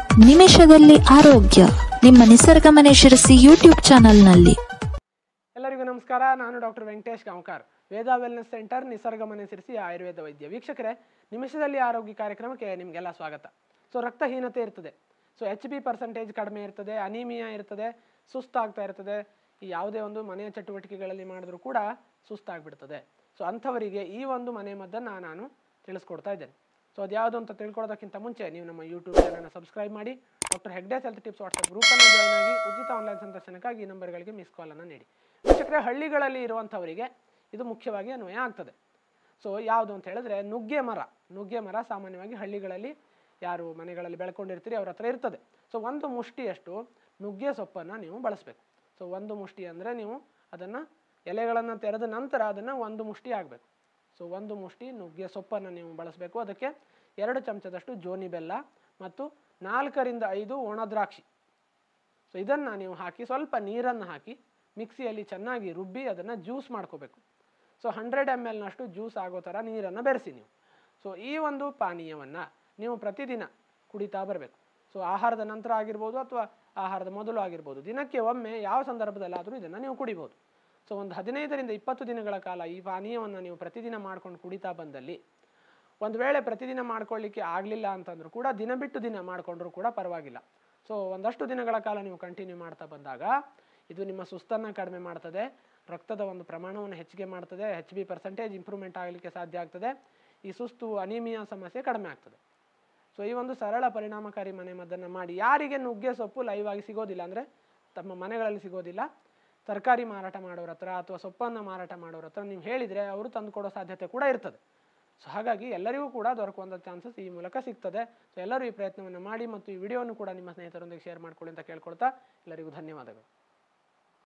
ನಿಮಿಷದಲ್ಲಿ ಆರೋಗ್ಯ ನಿಮ್ಮ ನಿಸರ್ಗ ಮನೆ ಶಿರಸಿ ಯೂಟ್ಯೂಬ್ ಚಾನೆಲ್ನಲ್ಲಿ ಎಲ್ಲರಿಗೂ ನಮಸ್ಕಾರ ನಾನು doctor Venkatesh Gaonkar Veda wellness centre Nisarga Mane ಸಿರಿಸಿ Ayurveda ವೈದ್ಯ ವೀಕ್ಷಕರೇ ನಿಮಿಷದಲ್ಲಿ ಆರೋಗ್ಯ ಕಾರ್ಯಕ್ರಮಕ್ಕೆ ನಿಮಗೆಲ್ಲ ಸ್ವಾಗತ ಸೊ ರಕ್ತಹೀನತೆ ಇರ್ತದೆ ಸೊ ಎಚ್ ಬಿ ಪರ್ಸೆಂಟೇಜ್ ಕಡಿಮೆ ಇರ್ತದೆ ಅನಿಮಿಯಾ ಇರ್ತದೆ ಸುಸ್ತಾಗ್ತಾ ಇರ್ತದೆ ಈ ಯಾವುದೇ ಒಂದು ಮನೆಯ ಚಟುವಟಿಕೆಗಳಲ್ಲಿ ಮಾಡಿದ್ರೂ ಕೂಡ ಸುಸ್ತಾಗ್ಬಿಡ್ತದೆ ಸೊ ಅಂಥವರಿಗೆ ಈ ಒಂದು ಮನೆ ಮದ್ದನ್ನು ನಾನು ತಿಳಿಸ್ಕೊಡ್ತಾ ಇದ್ದೇನೆ ಸೊ ಅದು ಯಾವುದು ಅಂತ ತಿಳ್ಕೊಳ್ಳೋದಕ್ಕಿಂತ ಮುಂಚೆ ನೀವು ನಮ್ಮ ಯೂಟ್ಯೂಬ್ ಚಾನಲ್ನ ಸಬ್ಸ್ಕ್ರೈಬ್ ಮಾಡಿ doctor Hegde's health tips WhatsApp ಗ್ರೂಪನ್ನು ಜಾಯ್ನ್ ಆಗಿ ಉಚಿತ ಆನ್ಲೈನ್ ಸಂದರ್ಶನಕ್ಕಾಗಿ ಈ ನಂಬರ್ಗಳಿಗೆ ಮಿಸ್ ಕಾಲನ್ನು ನೀಡಿ ವೀಕ್ಷಕರೇ ಹಳ್ಳಿಗಳಲ್ಲಿ ಇರುವಂಥವರಿಗೆ ಇದು ಮುಖ್ಯವಾಗಿ ಅನ್ವಯ ಆಗ್ತದೆ ಸೊ ಯಾವುದು ಅಂತ ಹೇಳಿದ್ರೆ ನುಗ್ಗೆ ಮರ ನುಗ್ಗೆ ಮರ ಸಾಮಾನ್ಯವಾಗಿ ಹಳ್ಳಿಗಳಲ್ಲಿ ಯಾರು ಮನೆಗಳಲ್ಲಿ ಬೆಳ್ಕೊಂಡಿರ್ತೀರಿ ಅವ್ರ ಹತ್ರ ಇರ್ತದೆ ಸೊ ಒಂದು ಮುಷ್ಟಿಯಷ್ಟು ನುಗ್ಗೆ ಸೊಪ್ಪನ್ನು ನೀವು ಬಳಸಬೇಕು ಸೊ ಒಂದು ಮುಷ್ಟಿ ಅಂದರೆ ನೀವು ಅದನ್ನು ಎಲೆಗಳನ್ನು ತೆರೆದ ನಂತರ ಅದನ್ನು ಒಂದು ಮುಷ್ಟಿ ಆಗಬೇಕು ಸೊ ಒಂದು ಮುಷ್ಟಿ ನುಗ್ಗೆ ಸೊಪ್ಪನ್ನು ನೀವು ಬಳಸಬೇಕು ಅದಕ್ಕೆ ಎರಡು ಚಮಚದಷ್ಟು ಜೋನಿ ಬೆಲ್ಲ ಮತ್ತು ನಾಲ್ಕರಿಂದ ಐದು ಒಣ ದ್ರಾಕ್ಷಿ ಸೊ ಇದನ್ನು ನೀವು ಹಾಕಿ ಸ್ವಲ್ಪ ನೀರನ್ನು ಹಾಕಿ ಮಿಕ್ಸಿಯಲ್ಲಿ ಚೆನ್ನಾಗಿ ರುಬ್ಬಿ ಅದನ್ನು ಜ್ಯೂಸ್ ಮಾಡ್ಕೋಬೇಕು ಸೊ ಹಂಡ್ರೆಡ್ ಎಮ್ ಎಲ್ನಷ್ಟು ಜ್ಯೂಸ್ ಆಗೋ ಥರ ನೀರನ್ನು ಬೆರೆಸಿ ನೀವು ಸೊ ಈ ಒಂದು ಪಾನೀಯವನ್ನು ನೀವು ಪ್ರತಿದಿನ ಕುಡಿತಾ ಬರಬೇಕು ಸೊ ಆಹಾರದ ನಂತರ ಆಗಿರ್ಬೋದು ಅಥವಾ ಆಹಾರದ ಮೊದಲು ಆಗಿರ್ಬೋದು ದಿನಕ್ಕೆ ಒಮ್ಮೆ ಯಾವ ಸಂದರ್ಭದಲ್ಲಾದರೂ ಇದನ್ನು ನೀವು ಕುಡಿಬೋದು ಸೊ ಒಂದು ಹದಿನೈದರಿಂದ ಇಪ್ಪತ್ತು ದಿನಗಳ ಕಾಲ ಈ ಪಾನೀಯವನ್ನು ನೀವು ಪ್ರತಿದಿನ ಮಾಡ್ಕೊಂಡು ಕುಡಿತಾ ಬಂದಲ್ಲಿ ಒಂದು ವೇಳೆ ಪ್ರತಿದಿನ ಮಾಡ್ಕೊಳ್ಳಿಕ್ಕೆ ಆಗಲಿಲ್ಲ ಅಂತಂದ್ರೂ ಕೂಡ ದಿನ ಬಿಟ್ಟು ದಿನ ಮಾಡಿಕೊಂಡ್ರೂ ಕೂಡ ಪರವಾಗಿಲ್ಲ ಸೊ ಒಂದಷ್ಟು ದಿನಗಳ ಕಾಲ ನೀವು ಕಂಟಿನ್ಯೂ ಮಾಡ್ತಾ ಬಂದಾಗ ಇದು ನಿಮ್ಮ ಸುಸ್ತನ್ನು ಕಡಿಮೆ ಮಾಡ್ತದೆ ರಕ್ತದ ಒಂದು ಪ್ರಮಾಣವನ್ನು ಹೆಚ್ಚಿಗೆ ಮಾಡ್ತದೆ ಹೆಚ್ ಬಿ ಪರ್ಸೆಂಟೇಜ್ ಇಂಪ್ರೂವ್ಮೆಂಟ್ ಆಗಲಿಕ್ಕೆ ಸಾಧ್ಯ ಆಗ್ತದೆ ಈ ಸುಸ್ತು ಅನಿಮಿಯಾ ಸಮಸ್ಯೆ ಕಡಿಮೆ ಆಗ್ತದೆ ಸೊ ಈ ಒಂದು ಸರಳ ಪರಿಣಾಮಕಾರಿ ಮನೆ ಮದ್ದನ್ನು ಮಾಡಿ ಯಾರಿಗೆ ನುಗ್ಗೆ ಸೊಪ್ಪು ಲೈವ್ ಆಗಿ ಸಿಗೋದಿಲ್ಲ ಅಂದರೆ ತಮ್ಮ ಮನೆಗಳಲ್ಲಿ ಸಿಗೋದಿಲ್ಲ ತರಕಾರಿ ಮಾರಾಟ ಮಾಡೋರ ಹತ್ರ ಅಥವಾ ಸೊಪ್ಪನ್ನು ಮಾರಾಟ ಮಾಡೋರ ಹತ್ರ ನೀವು ಹೇಳಿದರೆ ಅವರು ತಂದು ಕೊಡೋ ಸಾಧ್ಯತೆ ಕೂಡ ಇರ್ತದೆ ಸೊ ಹಾಗಾಗಿ ಎಲ್ಲರಿಗೂ ಕೂಡ ದೊರಕುವಂಥ ಚಾನ್ಸಸ್ ಈ ಮೂಲಕ ಸಿಗ್ತದೆ ಸೊ ಎಲ್ಲರೂ ಈ ಪ್ರಯತ್ನವನ್ನು ಮಾಡಿ ಮತ್ತು ಈ ವಿಡಿಯೋವನ್ನು ಕೂಡ ನಿಮ್ಮ ಸ್ನೇಹಿತರೊಂದಿಗೆ ಶೇರ್ ಮಾಡ್ಕೊಳ್ಳಿ ಅಂತ ಕೇಳ್ಕೊಳ್ತಾ ಎಲ್ಲರಿಗೂ ಧನ್ಯವಾದಗಳು